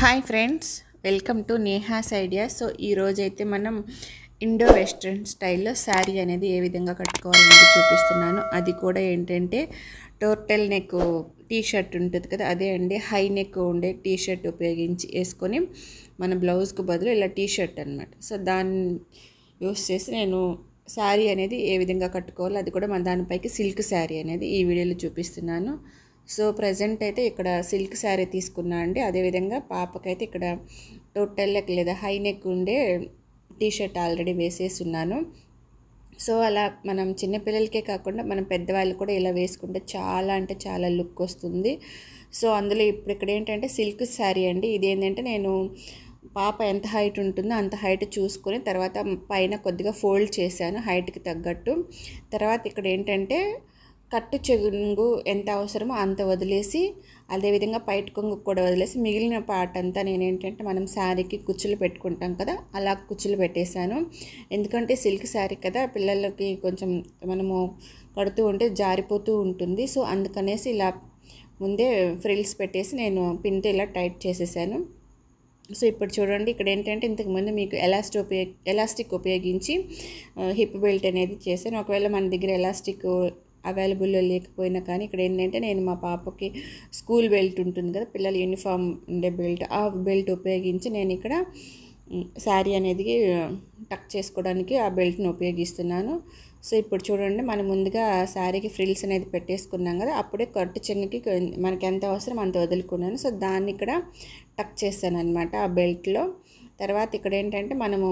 hi friends welcome to Neha's idea so ఈరోజు అయితే మనం ఇండో వెస్ట్రన్ స్టైల్లో శారీ అనేది ఏ విధంగా కట్టుకోవాలని చూపిస్తున్నాను అది కూడా ఏంటంటే టోటల్ నెక్ టీ షర్ట్ ఉంటుంది కదా అదే అండి హై నెక్ ఉండే టీ షర్ట్ ఉపయోగించి వేసుకొని మన బ్లౌజ్కు బదులు ఇలా టీ షర్ట్ అనమాట సో దాన్ని యూస్ చేసి నేను శారీ అనేది ఏ విధంగా కట్టుకోవాలో అది కూడా మన దానిపైకి సిల్క్ శారీ అనేది ఈ వీడియోలో చూపిస్తున్నాను సో ప్రజెంట్ అయితే ఇక్కడ సిల్క్ శారీ తీసుకున్నా అండి అదేవిధంగా పాపకైతే ఇక్కడ టోటల్ నెక్ లేదా హై నెక్ ఉండే టీ షర్ట్ ఆల్రెడీ వేసేసి ఉన్నాను సో అలా మనం చిన్నపిల్లలకే కాకుండా మనం పెద్దవాళ్ళు కూడా ఇలా వేసుకుంటే చాలా అంటే చాలా లుక్ వస్తుంది సో అందులో ఇప్పుడు ఇక్కడ ఏంటంటే సిల్క్ శారీ అండి ఇది ఏంటంటే నేను పాప ఎంత హైట్ ఉంటుందో అంత హైట్ చూసుకొని తర్వాత పైన కొద్దిగా ఫోల్డ్ చేశాను హైట్కి తగ్గట్టు తర్వాత ఇక్కడ ఏంటంటే కట్టు చెంగు ఎంత అవసరమో అంత వదిలేసి అదేవిధంగా పైట కొంగు కూడా వదిలేసి మిగిలిన పార్ట్ అంతా నేను ఏంటంటే మనం శారీకి కుచ్చులు పెట్టుకుంటాం కదా అలా కుచ్చులు పెట్టేశాను ఎందుకంటే సిల్క్ శారీ కదా పిల్లలకి కొంచెం మనము కడుతూ ఉంటే జారిపోతూ ఉంటుంది సో అందుకనేసి ఇలా ముందే ఫ్రిల్స్ పెట్టేసి నేను పిన్తో ఇలా టైట్ చేసేసాను సో ఇప్పుడు చూడండి ఇక్కడ ఏంటంటే ఇంతకుముందు మీకు ఎలాస్టిక్ ఉపయోగ ఎలాస్టిక్ ఉపయోగించి హిప్ బెల్ట్ అనేది చేశాను ఒకవేళ మన దగ్గర ఎలాస్టిక్ అవైలబుల్లో లేకపోయినా కానీ ఇక్కడ ఏంటంటే నేను మా పాపకి స్కూల్ బెల్ట్ ఉంటుంది కదా పిల్లల యూనిఫామ్ ఉండే బెల్ట్ ఆ బెల్ట్ ఉపయోగించి నేను ఇక్కడ శారీ అనేది టక్ చేసుకోవడానికి ఆ బెల్ట్ని ఉపయోగిస్తున్నాను సో ఇప్పుడు చూడండి మనం ముందుగా శారీకి ఫ్రిల్స్ అనేది పెట్టేసుకున్నాం కదా అప్పుడే కట్టు చెంగుకి మనకి ఎంత అవసరం అంత వదులుకున్నాను సో దాన్ని ఇక్కడ టక్ చేస్తాను అనమాట ఆ బెల్ట్లో తర్వాత ఇక్కడ ఏంటంటే మనము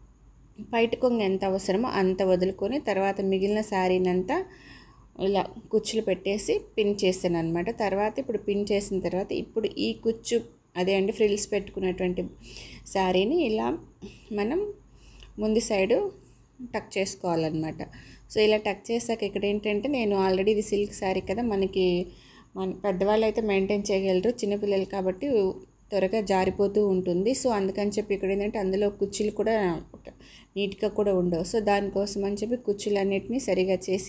బయట కొంగ ఎంత అవసరమో అంత వదులుకొని తర్వాత మిగిలిన శారీని అంతా ఇలా కుచ్చులు పెట్టేసి పిన్ చేస్తాను అనమాట తర్వాత ఇప్పుడు పిన్ చేసిన తర్వాత ఇప్పుడు ఈ కుచ్చు అదే అండి ఫ్రిల్స్ పెట్టుకున్నటువంటి శారీని ఇలా మనం ముందు సైడు టక్ చేసుకోవాలన్నమాట సో ఇలా టక్ చేసాక ఇక్కడ ఏంటంటే నేను ఆల్రెడీ ఇది సిల్క్ శారీ కదా మనకి మన పెద్దవాళ్ళు అయితే మెయింటైన్ చేయగలరు చిన్నపిల్లలు కాబట్టి త్వరగా జారిపోతూ ఉంటుంది సో అందుకని చెప్పి ఇక్కడ ఏంటంటే అందులో కుర్చీలు కూడా నీట్గా కూడా ఉండవు సో దానికోసం అని చెప్పి కుర్చీలన్నిటిని సరిగా చేసి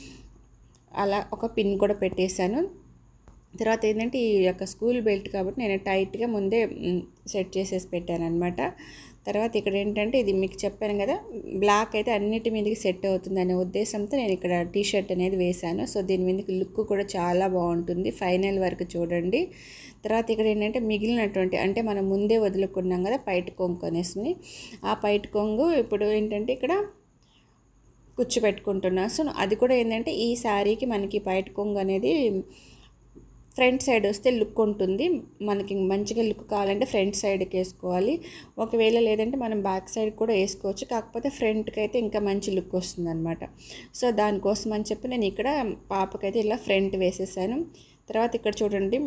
అలా ఒక పిన్ కూడా పెట్టేశాను తర్వాత ఏంటంటే ఈ యొక్క స్కూల్ బెల్ట్ కాబట్టి నేను టైట్గా ముందే సెట్ చేసేసి పెట్టాను అనమాట తర్వాత ఇక్కడ ఏంటంటే ఇది మీకు చెప్పాను కదా బ్లాక్ అయితే అన్నిటి మీదకి సెట్ అవుతుంది అనే ఉద్దేశంతో నేను ఇక్కడ టీ షర్ట్ అనేది వేశాను సో దీని మీదకి లుక్ కూడా చాలా బాగుంటుంది ఫైనల్ వరకు చూడండి తర్వాత ఇక్కడ ఏంటంటే మిగిలినటువంటి అంటే మనం ముందే వదులుకున్నాం కదా పైట కొంగు అనేసి ఆ పైట కొంగు ఇప్పుడు ఏంటంటే ఇక్కడ కుచ్చు పెట్టుకుంటున్నా సో అది కూడా ఏంటంటే ఈ శారీకి మనకి పైట కొంగు అనేది ఫ్రంట్ సైడ్ వస్తే లుక్ ఉంటుంది మనకి మంచిగా లుక్ కావాలంటే ఫ్రంట్ సైడ్కి వేసుకోవాలి ఒకవేళ లేదంటే మనం బ్యాక్ సైడ్ కూడా వేసుకోవచ్చు కాకపోతే ఫ్రంట్కి అయితే ఇంకా మంచి లుక్ వస్తుంది అనమాట సో దానికోసం అని చెప్పి నేను ఇక్కడ పాపకైతే ఇలా ఫ్రంట్ వేసేసాను తర్వాత ఇక్కడ చూడండి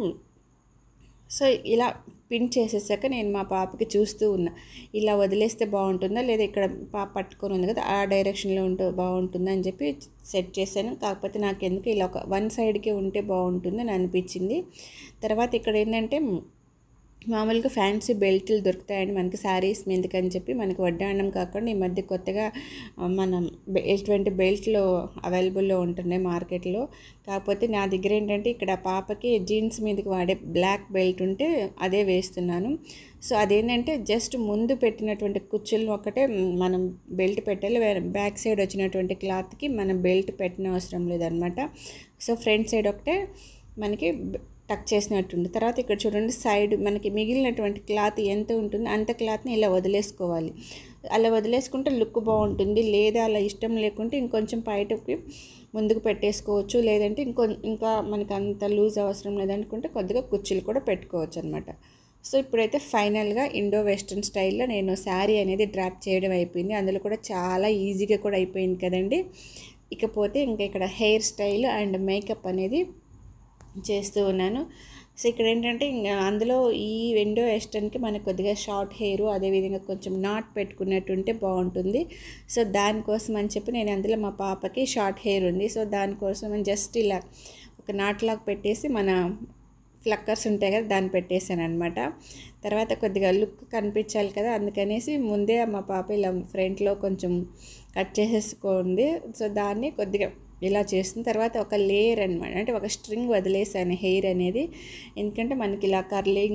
సో ఇలా పిన్ చేసేసాక నేను మా పాపకి చూస్తూ ఉన్నా ఇలా వదిలేస్తే బాగుంటుందా లేదా ఇక్కడ పాప పట్టుకొని ఉంది కదా ఆ డైరెక్షన్లో ఉంటే బాగుంటుందా అని చెప్పి సెట్ చేశాను కాకపోతే నాకు ఎందుకు ఇలా ఒక వన్ సైడ్కే ఉంటే బాగుంటుంది అని అనిపించింది తర్వాత ఇక్కడ ఏంటంటే మామూలుగా ఫ్యాన్సీ బెల్ట్లు దొరుకుతాయండి మనకి శారీస్ మీదకని చెప్పి మనకి వడ్డాణం కాకుండా ఈ మధ్య కొత్తగా మనం ఇటువంటి బెల్ట్లు అవైలబుల్లో ఉంటున్నాయి మార్కెట్లో కాకపోతే నా దగ్గర ఏంటంటే ఇక్కడ పాపకి జీన్స్ మీదకి వాడే బ్లాక్ బెల్ట్ ఉంటే అదే వేస్తున్నాను సో అదేంటంటే జస్ట్ ముందు పెట్టినటువంటి కుచ్చులను ఒకటే మనం బెల్ట్ పెట్టాలి బ్యాక్ సైడ్ వచ్చినటువంటి క్లాత్కి మనం బెల్ట్ పెట్టిన అవసరం లేదనమాట సో ఫ్రంట్ సైడ్ ఒకటే మనకి టక్ చేసినట్టుంది తర్వాత ఇక్కడ చూడండి సైడ్ మనకి మిగిలినటువంటి క్లాత్ ఎంత ఉంటుందో అంత క్లాత్ని ఇలా వదిలేసుకోవాలి అలా వదిలేసుకుంటే లుక్ బాగుంటుంది లేదా అలా ఇష్టం లేకుంటే ఇంకొంచెం బయటకి ముందుకు పెట్టేసుకోవచ్చు లేదంటే ఇంకొ ఇంకా మనకి అంత లూజ్ అవసరం లేదనుకుంటే కొద్దిగా కుర్చీలు కూడా పెట్టుకోవచ్చు అనమాట సో ఇప్పుడైతే ఫైనల్గా ఇండో వెస్ట్రన్ స్టైల్లో నేను శారీ అనేది డ్రాప్ చేయడం అయిపోయింది అందులో కూడా చాలా ఈజీగా కూడా అయిపోయింది కదండి ఇకపోతే ఇంకా ఇక్కడ హెయిర్ స్టైల్ అండ్ మేకప్ అనేది చేస్తూ ఉన్నాను సో ఇక్కడ ఏంటంటే ఇంకా అందులో ఈ విండో వెస్టర్న్కి మనకు కొద్దిగా షార్ట్ హెయిర్ అదేవిధంగా కొంచెం నాట్ పెట్టుకున్నట్టుంటే బాగుంటుంది సో దానికోసం అని చెప్పి నేను అందులో మా పాపకి షార్ట్ హెయిర్ ఉంది సో దానికోసం అని జస్ట్ ఇలా ఒక నాట్ లాగా పెట్టేసి మన ఫ్లక్కర్స్ ఉంటాయి కదా దాన్ని పెట్టేశాను అనమాట తర్వాత కొద్దిగా లుక్ కనిపించాలి కదా అందుకనేసి ముందే మా పాప ఇలా ఫ్రంట్లో కొంచెం కట్ చేసేసుకోండి సో దాన్ని కొద్దిగా ఇలా చేసిన తర్వాత ఒక లేయర్ అనమాట అంటే ఒక స్ట్రింగ్ వదిలేసాను హెయిర్ అనేది ఎందుకంటే మనకి ఇలా కర్లింగ్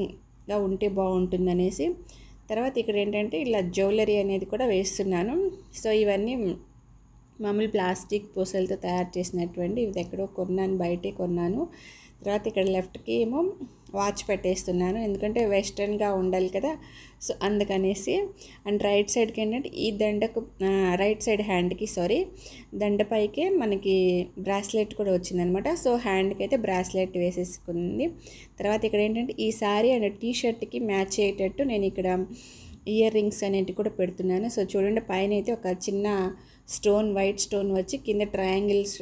గా ఉంటే బాగుంటుందనేసి తర్వాత ఇక్కడ ఏంటంటే ఇలా జ్యువెలరీ అనేది కూడా వేస్తున్నాను సో ఇవన్నీ మామూలు ప్లాస్టిక్ పూసలతో తయారు చేసినటువంటి ఇది ఎక్కడో కొన్నాను బయటే కొన్నాను తర్వాత ఇక్కడ లెఫ్ట్కి ఏమో వాచ్ పెట్టేస్తున్నాను ఎందుకంటే వెస్ట్రన్గా ఉండాలి కదా సో అందుకనేసి అండ్ రైట్ సైడ్కి ఏంటంటే ఈ దండకు రైట్ సైడ్ హ్యాండ్కి సారీ దండపైకే మనకి బ్రాస్లెట్ కూడా వచ్చిందనమాట సో హ్యాండ్కి అయితే బ్రాస్లెట్ వేసేసుకుంది తర్వాత ఇక్కడ ఏంటంటే ఈ సారీ అండ్ టీ షర్ట్కి మ్యాచ్ అయ్యేటట్టు నేను ఇక్కడ ఇయర్ రింగ్స్ అనేటివి కూడా పెడుతున్నాను సో చూడండి పైన అయితే ఒక చిన్న స్టోన్ వైట్ స్టోన్ వచ్చి కింద ట్రయాంగిల్స్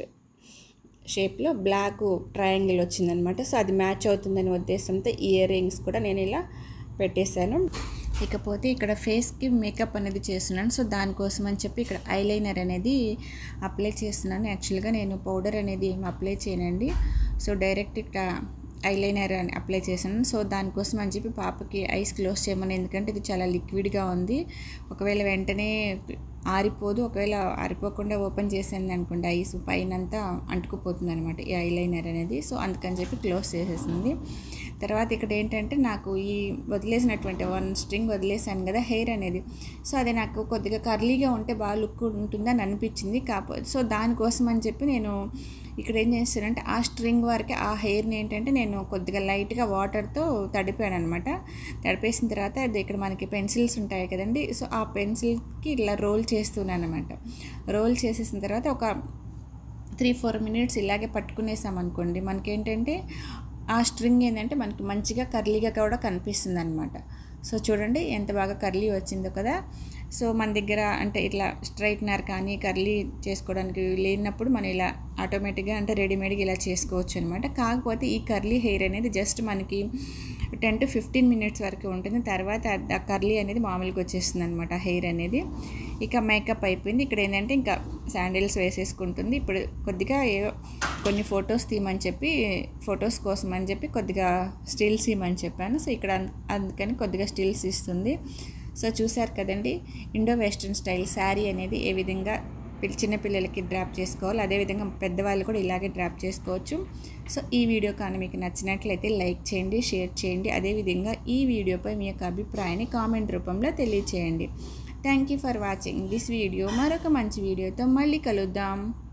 షేప్లో బ్లాక్ ట్రయాంగిల్ వచ్చిందనమాట సో అది మ్యాచ్ అవుతుందనే ఉద్దేశంతో ఇయర్ రింగ్స్ కూడా నేను ఇలా పెట్టేశాను ఇకపోతే ఇక్కడ ఫేస్కి మేకప్ అనేది చేస్తున్నాను సో దానికోసం అని చెప్పి ఇక్కడ ఐలైనర్ అనేది అప్లై చేస్తున్నాను యాక్చువల్గా నేను పౌడర్ అనేది ఏం అప్లై చేయనండి సో డైరెక్ట్ ఇక్కడ ఐలైనర్ అని అప్లై చేశాను సో దానికోసం అని చెప్పి పాపకి ఐస్ క్లోజ్ చేయమని ఎందుకంటే ఇది చాలా లిక్విడ్గా ఉంది ఒకవేళ వెంటనే ఆరిపోదు ఒకవేళ ఆరిపోకుండా ఓపెన్ చేసాను అనుకోండి ఐస్ పైన అంతా అంటుకుపోతుంది అనమాట ఈ ఐలైనర్ అనేది సో అందుకని చెప్పి క్లోజ్ చేసేసింది తర్వాత ఇక్కడ ఏంటంటే నాకు ఈ వదిలేసినటువంటి వన్ స్ట్రింగ్ వదిలేసాను కదా హెయిర్ అనేది సో అది నాకు కొద్దిగా కర్లీగా ఉంటే బాగా లుక్ ఉంటుందని అనిపించింది కాకపోతే సో దానికోసం అని చెప్పి నేను ఇక్కడ ఏం చేస్తానంటే ఆ స్ట్రింగ్ వరకు ఆ హెయిర్ని ఏంటంటే నేను కొద్దిగా లైట్గా వాటర్తో తడిపాను అనమాట తడిపేసిన తర్వాత అది ఇక్కడ మనకి పెన్సిల్స్ ఉంటాయి కదండి సో ఆ పెన్సిల్కి ఇలా రోల్ చేస్తున్నాను అనమాట రోల్ చేసేసిన తర్వాత ఒక త్రీ ఫోర్ మినిట్స్ ఇలాగే పట్టుకునేసాం అనుకోండి మనకేంటంటే ఆ స్ట్రింగ్ ఏంటంటే మనకి మంచిగా కర్లీగా కూడా కనిపిస్తుంది అనమాట సో చూడండి ఎంత బాగా కర్లీ వచ్చిందో కదా సో మన దగ్గర అంటే ఇట్లా స్ట్రైట్నర్ కానీ కర్లీ చేసుకోవడానికి లేనప్పుడు మనం ఇలా ఆటోమేటిక్గా అంటే రెడీమేడ్గా ఇలా చేసుకోవచ్చు అనమాట కాకపోతే ఈ కర్లీ హెయిర్ అనేది జస్ట్ మనకి టెన్ టు ఫిఫ్టీన్ మినిట్స్ వరకు ఉంటుంది తర్వాత ఆ కర్లీ అనేది మామూలుగా వచ్చేస్తుంది అనమాట హెయిర్ అనేది ఇక మేకప్ అయిపోయింది ఇక్కడ ఏంటంటే ఇంకా శాండిల్స్ వేసేసుకుంటుంది ఇప్పుడు కొద్దిగా ఏవో కొన్ని ఫొటోస్ తీయమని చెప్పి ఫొటోస్ కోసం అని చెప్పి కొద్దిగా స్టిల్స్ ఇవ్వమని చెప్పాను సో ఇక్కడ అందుకని కొద్దిగా స్టిల్స్ ఇస్తుంది సో చూసారు కదండి ఇండో వెస్ట్రన్ స్టైల్ శారీ అనేది ఏ విధంగా పిల్ల చిన్నపిల్లలకి డ్రాప్ చేసుకోవాలి అదేవిధంగా పెద్దవాళ్ళు కూడా ఇలాగే డ్రాప్ చేసుకోవచ్చు సో ఈ వీడియో కానీ మీకు నచ్చినట్లయితే లైక్ చేయండి షేర్ చేయండి అదేవిధంగా ఈ వీడియోపై మీ యొక్క అభిప్రాయాన్ని కామెంట్ రూపంలో తెలియచేయండి thank you for watching this video మరొక మంచి వీడియోతో మళ్ళీ కలుద్దాం